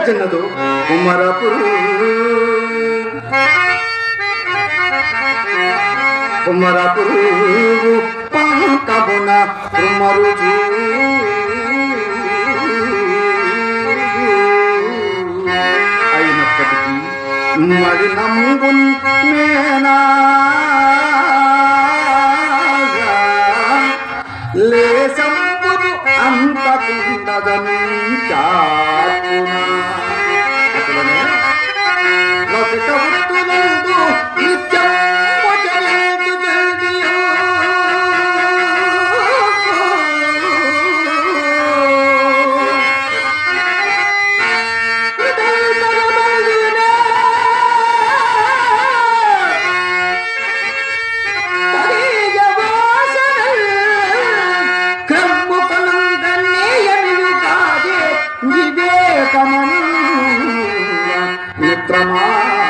చిన్నదు కుమ్మరపురు కుమ్మరపురు పంకమున కుమ్మరుచు అయినప్పటికీ మరి నమ్మున్ నేనా లేసంబుదు అంతకుండదని చాటునా అట్లనే లౌకిక వృత్తులందు నిత్యం మొదలెందు జల్దియు. ఇతరులమల్లినే తదీయ వాసనల్ క్రమ్ముకొనందన్నీయమియు కాదే వివేకమను మిత్రమా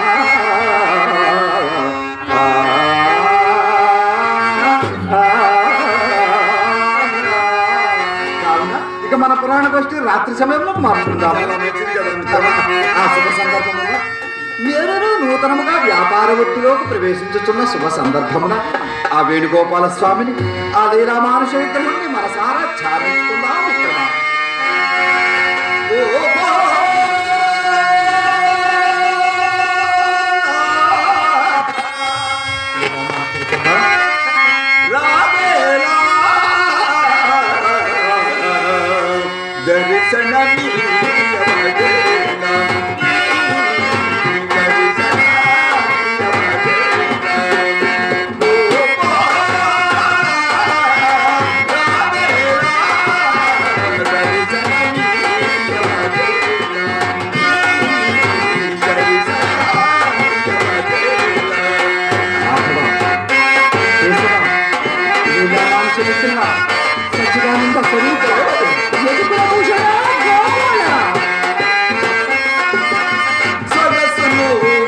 కావున ఇక మన పురాణ గోష్ఠి రాత్రి సమయంలో మార్చుకుందాం ఆ శుభ సందర్భమున మీరు నూతనముగా వ్యాపార వృత్తిలోకి ప్రవేశించుతున్న శుభ సందర్భమున ఆ వేణుగోపాల స్వామిని ఆ లీలామానుష విగ్రహాన్ని మనసారా ధ్యానించుకుందాం మిత్రమా సచ్చిదానంద స్వరూప ఎదుగుల భూషణ గోపాల సొగసును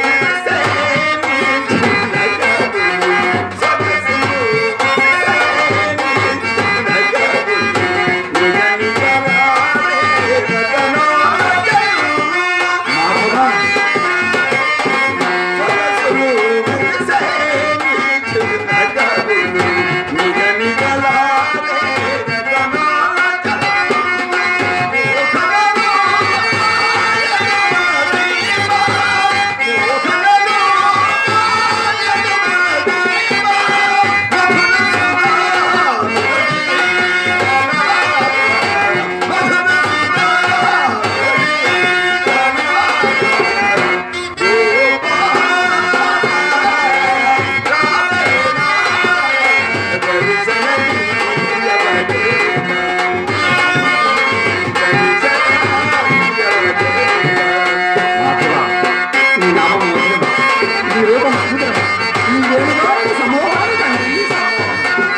నీ నామం మధురం. నీ రూపం సుందరం. నీ వేణుగానం సమోహాని తండ్రి సమోహం.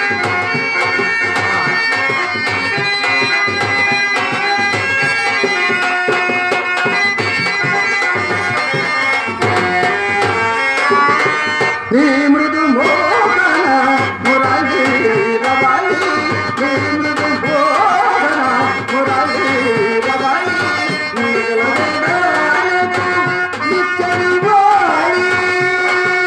నీ మృదు మోహన మురళి రవాలి నీ మృదు మోహన మురళి రవాలి నీ గలవేదాలకు నిత్య నివాళి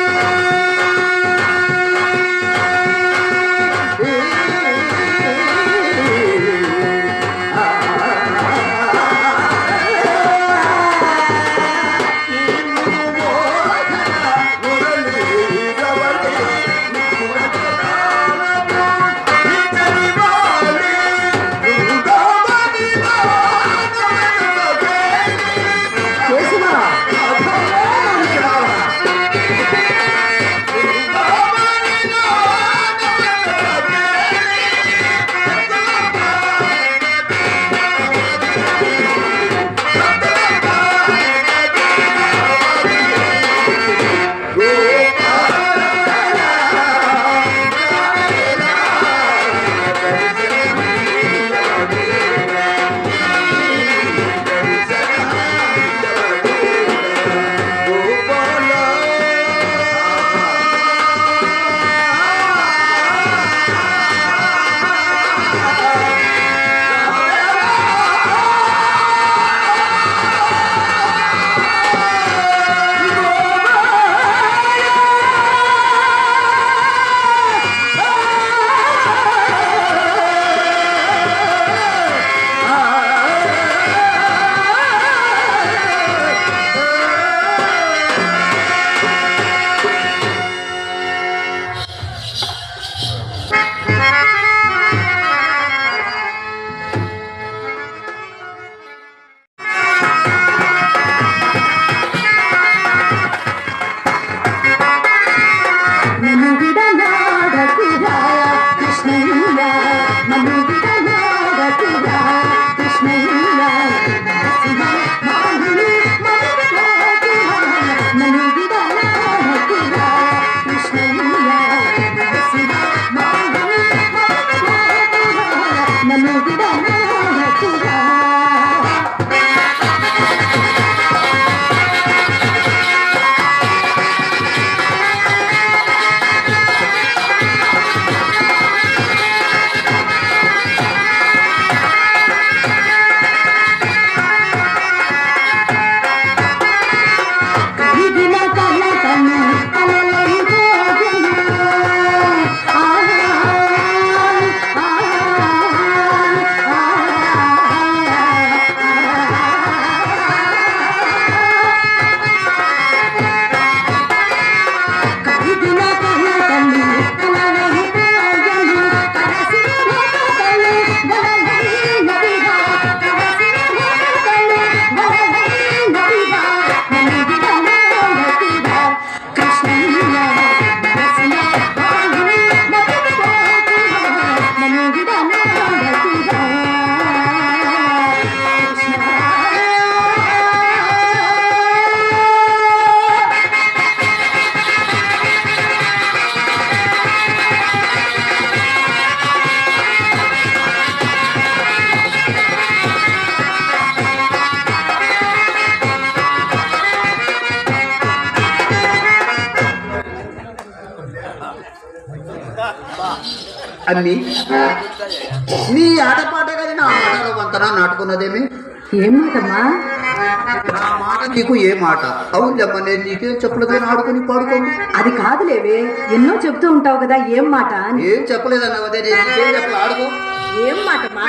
అన్ని నీ ఆటపాట కానీ నా మాటలో వంతన నాటుకున్నదేమి ఏం మాటమ్మా నా మాట నీకు ఏ మాట అవునులేమ్మా నేను నీకేం చెప్పలేదు కానీ ఆడుకొని పాడుకోండి అది కాదులేవే ఎన్నో చెప్తూ ఉంటావు కదా ఏం మాట అని ఏం చెప్పలేదన్నావు అదే నేను నీకేం చెప్పలే ఆడుకో ఏం మాటమ్మా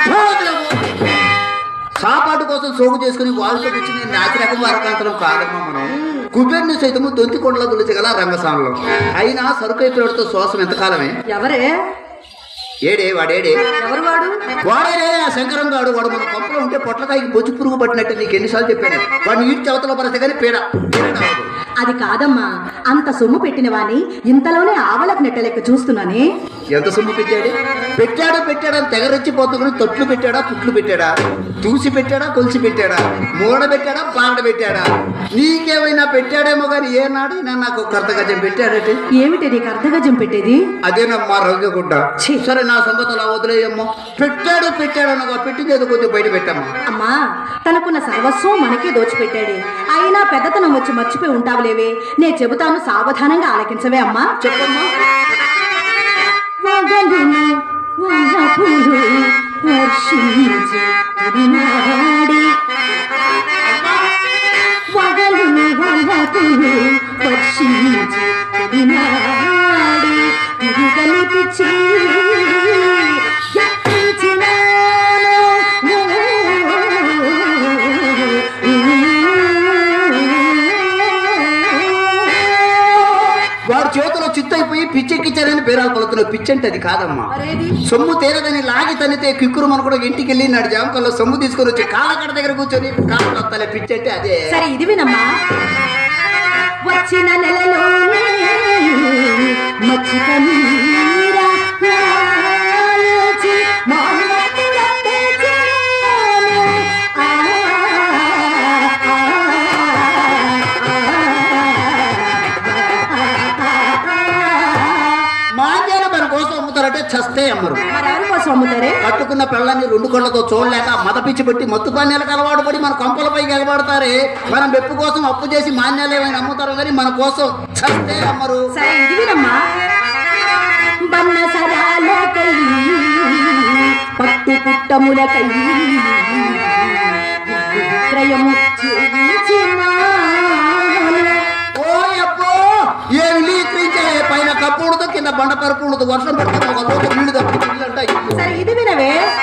సాపాటు కోసం సోగు చేసుకుని వాళ్ళతో వచ్చి నేను నాచిరకం వరకాంతరం కాదమ్మా మనం కుబేర్ని సైతము దొంతి కొండలో దులిచగల రంగస్థానంలో అయినా సరుకై పిల్లడితో శ్వాసం ఎంతకాలమే ఎవరే ఏడే వాడేడే ఎవరు వాడు వాడేడే ఆ శంకరం గాడు వాడు మన పంపలో ఉంటే పొట్లకాయకి బొచ్చు పురుగు పట్టినట్టు నీకు ఎన్నిసార్లు చెప్పాను వాడిని ఈడ్చి అవతల పడితే కానీ పీడ పీడ కావదు. అది కాదమ్మా అంత సొమ్ము పెట్టిన వాణ్ణి ఇంతలోనే ఆవలకు నెట్టలెక్క చూస్తున్నానే ఎంత సొమ్ము పెట్టాడు పెట్టాడు పెట్టాడని తెగరెచ్చిపోతుంది తొట్లు పెట్టాడా పుట్లు పెట్టాడా తూసి పెట్టాడా కొలిసి పెట్టాడా మూడ పెట్టాడా బాండ పెట్టాడా నీకేమైనా పెట్టాడేమో కానీ ఏనాడైనా నాకు ఒక అర్ధ గజం పెట్టాడటే ఏమిటి నీకు అర్ధగజం పెట్టేది అదేనమ్మా రంగగుడ్డ ఛీ. సరే నా సంగతులు వదిలేయమ్మా పెట్టాడు పెట్టాడు అనగా పెట్టింది ఏదో కొద్దిగా బయట పెట్టమ్మా అమ్మా తనకున్న సర్వస్వం మనకే దోచిపెట్టాడు అయినా పెద్దతనం వచ్చి మర్చిపోయి ఉంటావులేవే నేను చెబుతాను సావధానంగా ఆలకించవే అమ్మా చెప్పమ్మా వగలును వనపులు వర్షించి తిరినాడి. వగలును వనపులు వర్షించి తిరినాడి. తిరుగలిపిచి ఎక్కించినాను. వాడి చేతిలో చిత్తైపోయి పిచ్చెక్కిచ్చారని పేరాలు పలుకుతున్నావు పిచ్చంటే అది కాదమ్మా మరేది సొమ్ము తీరదని లాగి తనితే కిక్కురు మన కూడా ఇంటికి వెళ్ళి నాడు జామకాల్లో సొమ్ము తీసుకొని వచ్చి కాలకడ దగ్గర కూర్చొని కాళ్ళ వస్తాలే పిచ్చంటే అదే సరే ఇది వినమ్మా వచ్చిన నెలలోనే మచ్చిక నీరా లాలించి మానవత్తులంటే చేరాను. ఆ, ఆ, మాంజాలు మన కోసం అమ్ముతారంటే చస్తే అమ్మరు మరెవరి కోసం అమ్ముతారే కట్టుకున్న పిల్లల్ని రెండు కళ్ళతో చూడలేక మత పిచ్చి పెట్టి మత్తు పానీయాలకు అలవాటు పడి మన కొంపలపై ఎగబడతారే మనం మెప్పు కోసం అప్పు చేసి మాన్యాలు ఏమైనా అమ్ముతారు కానీ మన కోసం చస్తే అమ్మరు సరే ఇది వినమ్మా బన్న సరాలకై పట్టు పుట్టములకై విక్రయము చేయించినాను. ఓ అబ్బో ఏమి లీకరించే పైన కప్పు ఉండదు కింద బండ పరుపు ఉండదు వర్షం పడుతుంది ఒక రోజు నీళ్లు తప్పి నీళ్ళు అంటాయి సరే ఇది వినవే